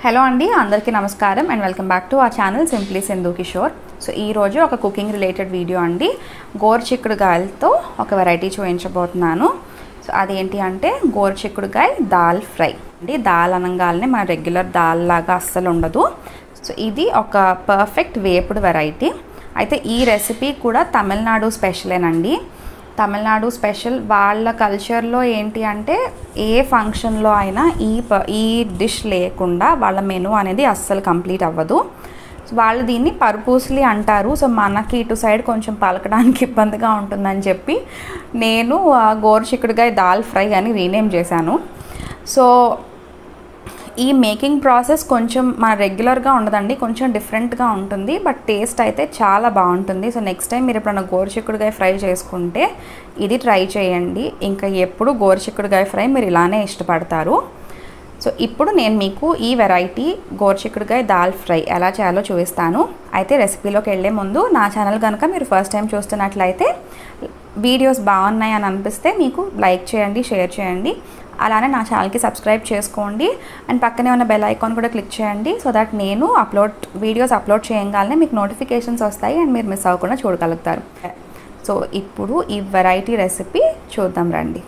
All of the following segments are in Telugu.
హలో అండి అందరికీ నమస్కారం అండ్ వెల్కమ్ బ్యాక్ టు ఆ channel simply Sindhu Kishore so ఈరోజు ఒక కుకింగ్ రిలేటెడ్ వీడియో అండి గోరు చిక్కుడుగాయలతో ఒక వెరైటీ చూపించబోతున్నాను సో అదేంటి అంటే గోరు చిక్కుడుగాయ దాల్ ఫ్రై అండి దాల్ అనగానే మన రెగ్యులర్ దాల్ లాగా అస్సలు ఉండదు సో ఇది ఒక పర్ఫెక్ట్ వేపుడు వెరైటీ అయితే ఈ రెసిపీ కూడా తమిళనాడు స్పెషలేనండి తమిళనాడు స్పెషల్ వాళ్ళ కల్చర్లో ఏంటి అంటే ఏ ఫంక్షన్లో అయినా ఈ ప ఈ డిష్ లేకుండా వాళ్ళ మెనూ అనేది అస్సలు కంప్లీట్ అవ్వదు సో వాళ్ళు దీన్ని పర్పూస్లీ అంటారు సో మనకి ఇటు సైడ్ కొంచెం పలకడానికి ఇబ్బందిగా ఉంటుందని చెప్పి నేను ఆ గోరు చిక్కుడుగాయ దాల్ ఫ్రై అని రీనేమ్ చేశాను సో ఈ మేకింగ్ ప్రాసెస్ కొంచెం మన రెగ్యులర్గా ఉండదండి కొంచెం డిఫరెంట్గా ఉంటుంది బట్ టేస్ట్ అయితే చాలా బాగుంటుంది సో నెక్స్ట్ టైం మీరు ఎప్పుడైనా గోరుచిక్కుడుగాయ ఫ్రై చేసుకుంటే ఇది ట్రై చేయండి ఇంకా ఎప్పుడు గోరుచిక్కుడుగాయ ఫ్రై మీరు ఇలానే ఇష్టపడతారు సో ఇప్పుడు నేను మీకు ఈ వెరైటీ గోరుచిక్కుడుగాయ దాల్ ఫ్రై ఎలా చేయాలో చూపిస్తాను అయితే రెసిపీలోకి వెళ్ళే ముందు నా ఛానల్ కనుక మీరు ఫస్ట్ టైం చూస్తున్నట్లయితే వీడియోస్ బాగున్నాయి అని అనిపిస్తే మీకు లైక్ చేయండి షేర్ చేయండి అలానే నా ఛానల్కి సబ్స్క్రైబ్ చేసుకోండి అండ్ పక్కనే ఉన్న బెల్ ఐకాన్ కూడా క్లిక్ చేయండి సో దట్ నేను అప్లోడ్ వీడియోస్ అప్లోడ్ చేయగానే మీకు నోటిఫికేషన్స్ వస్తాయి అండ్ మీరు మిస్ అవ్వకుండా చూడగలుగుతారు సో ఇప్పుడు ఈ వెరైటీ రెసిపీ చూద్దాం రండి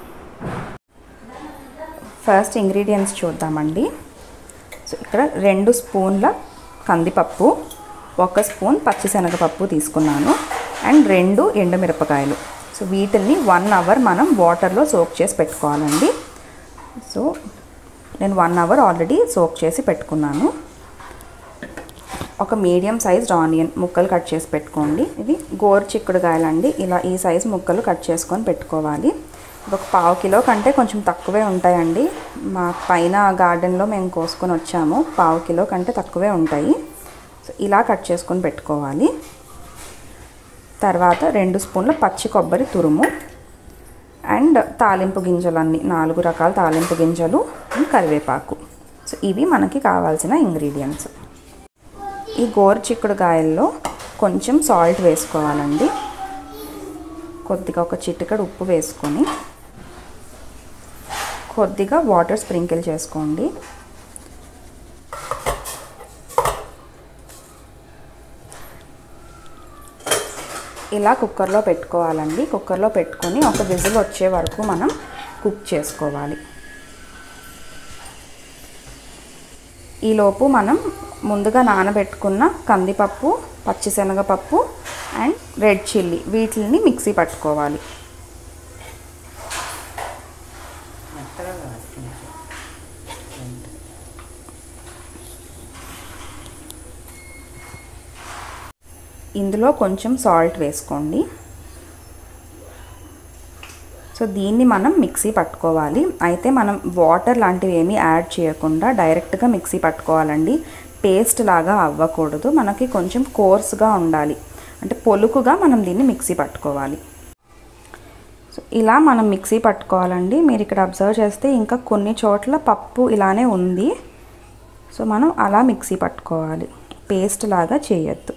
ఫస్ట్ ఇంగ్రీడియంట్స్ చూద్దామండి సో ఇక్కడ రెండు స్పూన్ల కందిపప్పు ఒక స్పూన్ పచ్చిశనగపప్పు తీసుకున్నాను అండ్ రెండు ఎండుమిరపకాయలు సో వీటిని వన్ అవర్ మనం వాటర్లో సోక్ చేసి పెట్టుకోవాలండి సో నేను వన్ అవర్ ఆల్రెడీ సోక్ చేసి పెట్టుకున్నాను ఒక మీడియం సైజ్డ్ ఆనియన్ ముక్కలు కట్ చేసి పెట్టుకోండి ఇది గోరు చిక్కుడుకాయలండి ఇలా ఈ సైజ్ ముక్కలు కట్ చేసుకొని పెట్టుకోవాలి ఒక పావు కిలో కంటే కొంచెం తక్కువే ఉంటాయండి మా పైన గార్డెన్లో మేము కోసుకొని వచ్చాము పావు కిలో కంటే తక్కువే ఉంటాయి సో ఇలా కట్ చేసుకొని పెట్టుకోవాలి తర్వాత రెండు స్పూన్ల పచ్చి కొబ్బరి తురుము అండ్ తాలింపు గింజలన్నీ నాలుగు రకాల తాలింపు గింజలు కరివేపాకు సో ఇవి మనకి కావాల్సిన ఇంగ్రీడియంట్స్ ఈ గోరు చిక్కుడుకాయల్లో కొంచెం సాల్ట్ వేసుకోవాలండి కొద్దిగా ఒక చిటికడు ఉప్పు వేసుకొని కొద్దిగా వాటర్ స్ప్రింకిల్ చేసుకోండి ఇలా కుక్కర్లో పెట్టుకోవాలండి కుక్కర్లో పెట్టుకొని ఒక విజిల్ వచ్చే వరకు మనం కుక్ చేసుకోవాలి ఈలోపు మనం ముందుగా నానబెట్టుకున్న కందిపప్పు పచ్చిశనగపప్పు అండ్ రెడ్ చిల్లీ వీటిని మిక్సీ పట్టుకోవాలి ఇందులో కొంచెం సాల్ట్ వేసుకోండి సో దీన్ని మనం మిక్సీ పట్టుకోవాలి అయితే మనం వాటర్ లాంటివి ఏమీ యాడ్ చేయకుండా డైరెక్ట్గా మిక్సీ పట్టుకోవాలండి పేస్ట్ లాగా అవ్వకూడదు మనకి కొంచెం కోర్స్గా ఉండాలి అంటే పొలుకుగా మనం దీన్ని మిక్సీ పట్టుకోవాలి సో ఇలా మనం మిక్సీ పట్టుకోవాలండి మీరు ఇక్కడ అబ్జర్వ్ చేస్తే ఇంకా కొన్ని చోట్ల పప్పు ఇలానే ఉంది సో మనం అలా మిక్సీ పట్టుకోవాలి పేస్ట్ లాగా చేయొద్దు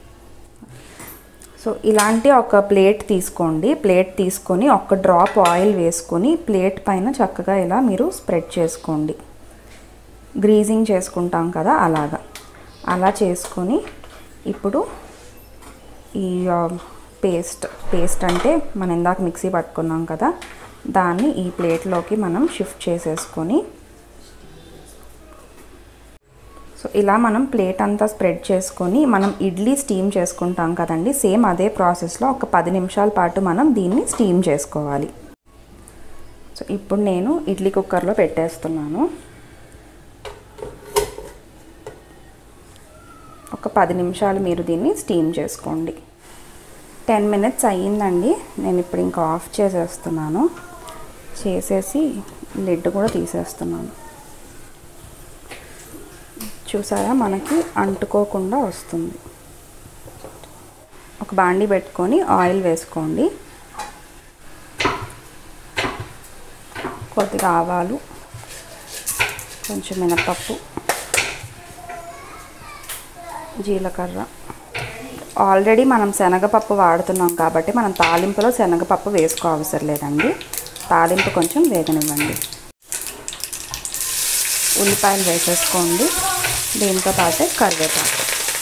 సో ఇలాంటి ఒక ప్లేట్ తీసుకోండి ప్లేట్ తీసుకొని ఒక డ్రాప్ ఆయిల్ వేసుకొని ప్లేట్ పైన చక్కగా ఇలా మీరు స్ప్రెడ్ చేసుకోండి గ్రీజింగ్ చేసుకుంటాం కదా అలాగా అలా చేసుకొని ఇప్పుడు ఈ పేస్ట్ పేస్ట్ అంటే మనం ఇందాక మిక్సీ పట్టుకున్నాం కదా దాన్ని ఈ ప్లేట్లోకి మనం షిఫ్ట్ చేసేసుకొని సో ఇలా మనం ప్లేట్ అంతా స్ప్రెడ్ చేసుకొని మనం ఇడ్లీ స్టీమ్ చేసుకుంటాం కదండి సేమ్ అదే ప్రాసెస్లో ఒక పది నిమిషాల పాటు మనం దీన్ని స్టీమ్ చేసుకోవాలి సో ఇప్పుడు నేను ఇడ్లీ కుక్కర్లో పెట్టేస్తున్నాను ఒక పది నిమిషాలు మీరు దీన్ని స్టీమ్ చేసుకోండి టెన్ మినిట్స్ అయ్యిందండి నేను ఇప్పుడు ఇంకా ఆఫ్ చేసేస్తున్నాను చేసేసి లిడ్ కూడా తీసేస్తున్నాను చూసారా మనకి అంటుకోకుండా వస్తుంది ఒక బాండి పెట్టుకొని ఆయిల్ వేసుకోండి కొద్దిగా ఆవాలు కొంచెం మినపప్పు జీలకర్ర ఆల్రెడీ మనం శనగపప్పు వాడుతున్నాం కాబట్టి మనం తాలింపులో శనగపప్పు వేసుకో అవసరం లేదండి తాలింపు కొంచెం వేగనివ్వండి ఉల్లిపాయలు వేసేసుకోండి దీంతో పాటే కరివేపాకు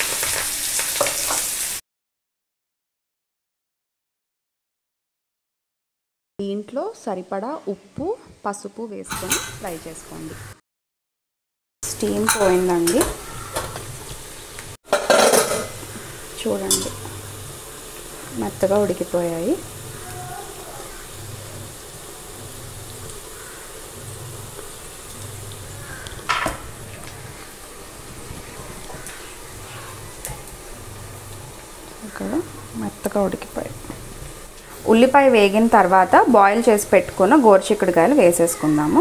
దీంట్లో సరిపడా ఉప్పు పసుపు వేసుకొని ఫ్రై చేసుకోండి స్టీమ్ పోయిందండి చూడండి మెత్తగా ఉడికిపోయాయి ఇక్కడ మెత్తగా ఉడికిపోయాయి ఉల్లిపాయ వేగిన తర్వాత బాయిల్ చేసి పెట్టుకున్న గోరుచిక్కుడుకాయలు వేసేసుకుందాము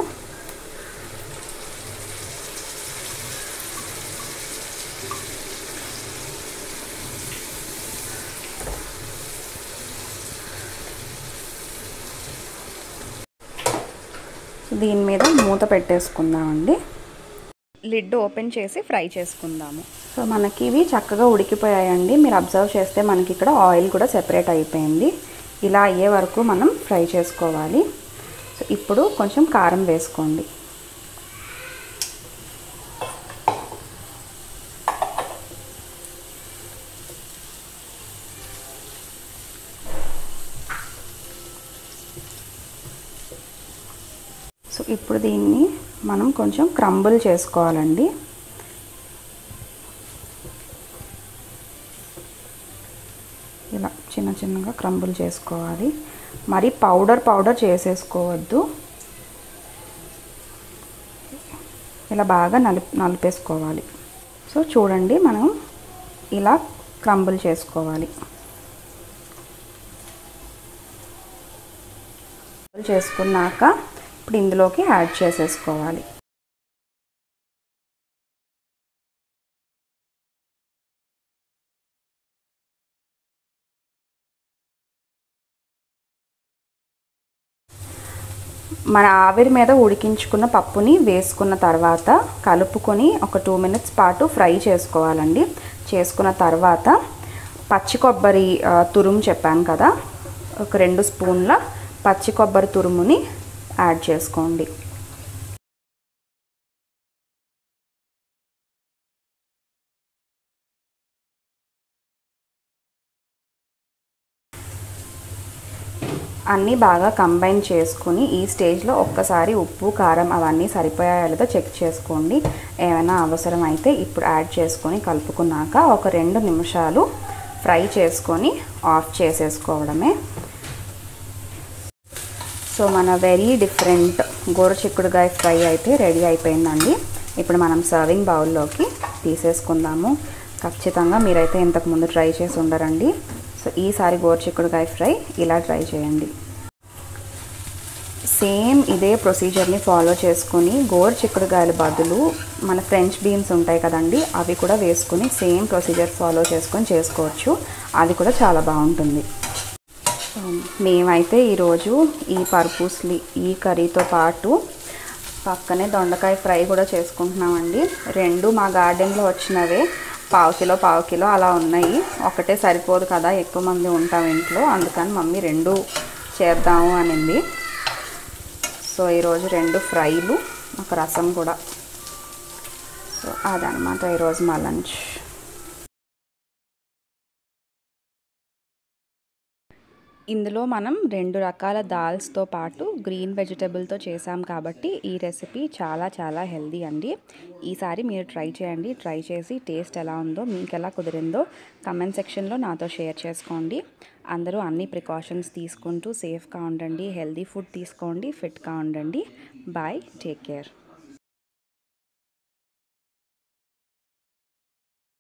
దీని మీద మూత పెట్టేసుకుందామండి లిడ్ ఓపెన్ చేసి ఫ్రై చేసుకుందాము సో మనకి ఇవి చక్కగా ఉడికిపోయాయండి మీరు అబ్జర్వ్ చేస్తే మనకి ఇక్కడ ఆయిల్ కూడా సెపరేట్ అయిపోయింది ఇలా అయ్యే వరకు మనం ఫ్రై చేసుకోవాలి సో ఇప్పుడు కొంచెం కారం వేసుకోండి సో ఇప్పుడు దీన్ని మనం కొంచెం క్రంబుల్ చేసుకోవాలండి ఇలా చిన్న చిన్నగా క్రంబుల్ చేసుకోవాలి మరి పౌడర్ పౌడర్ చేసేసుకోవద్దు ఇలా బాగా నలిపి నలిపేసుకోవాలి సో చూడండి మనం ఇలా క్రంబుల్ చేసుకోవాలి చేసుకున్నాక ఇప్పుడు ఇందులోకి యాడ్ చేసేసుకోవాలి మన ఆవిరి మీద ఉడికించుకున్న పప్పుని వేసుకున్న తర్వాత కలుపుకొని ఒక టూ మినిట్స్ పాటు ఫ్రై చేసుకోవాలండి చేసుకున్న తర్వాత పచ్చి కొబ్బరి తురుము చెప్పాను కదా ఒక రెండు స్పూన్ల పచ్చి కొబ్బరి తురుముని యాడ్ చేసుకోండి అన్నీ బాగా కంబైన్ చేసుకుని ఈ స్టేజ్లో ఒక్కసారి ఉప్పు కారం అవన్నీ సరిపోయాయో చెక్ చేసుకోండి ఏమైనా అవసరం అయితే ఇప్పుడు యాడ్ చేసుకొని కలుపుకున్నాక ఒక రెండు నిమిషాలు ఫ్రై చేసుకొని ఆఫ్ చేసేసుకోవడమే సో మన వెరీ డిఫరెంట్ గోరు చిక్కుడుగాయ ఫ్రై అయితే రెడీ అయిపోయిందండి ఇప్పుడు మనం సర్వింగ్ బౌల్లోకి తీసేసుకుందాము ఖచ్చితంగా మీరైతే ఇంతకుముందు ట్రై చేసి ఉండరండి సో ఈసారి గోరు చిక్కుడుకాయ ఫ్రై ఇలా ట్రై చేయండి సేమ్ ఇదే ప్రొసీజర్ని ఫాలో చేసుకుని గోరు చిక్కుడుకాయల బదులు మన ఫ్రెంచ్ బీన్స్ ఉంటాయి కదండి అవి కూడా వేసుకుని సేమ్ ప్రొసీజర్ ఫాలో చేసుకొని చేసుకోవచ్చు అది కూడా చాలా బాగుంటుంది మేమైతే ఈరోజు ఈ పర్పూస్లీ ఈ కర్రీతో పాటు పక్కనే దొండకాయ ఫ్రై కూడా చేసుకుంటున్నామండి రెండు మా గార్డెన్లో వచ్చినవే పావు కిలో పావు కిలో అలా ఉన్నాయి ఒకటే సరిపోదు కదా ఎక్కువ మంది ఉంటాం ఇంట్లో అందుకని మమ్మీ రెండు చేద్దాము అనింది సో ఈరోజు రెండు ఫ్రైలు ఒక రసం కూడా సో అదనమాట ఈరోజు మా లంచ్ ఇందులో మనం రెండు రకాల దాల్స్తో పాటు గ్రీన్ వెజిటబుల్తో చేసాం కాబట్టి ఈ రెసిపీ చాలా చాలా హెల్దీ అండి ఈసారి మీరు ట్రై చేయండి ట్రై చేసి టేస్ట్ ఎలా ఉందో మీకు ఎలా కుదిరిందో కమెంట్ సెక్షన్లో నాతో షేర్ చేసుకోండి అందరూ అన్ని ప్రికాషన్స్ తీసుకుంటూ సేఫ్గా ఉండండి హెల్దీ ఫుడ్ తీసుకోండి ఫిట్గా ఉండండి బాయ్ టేక్ కేర్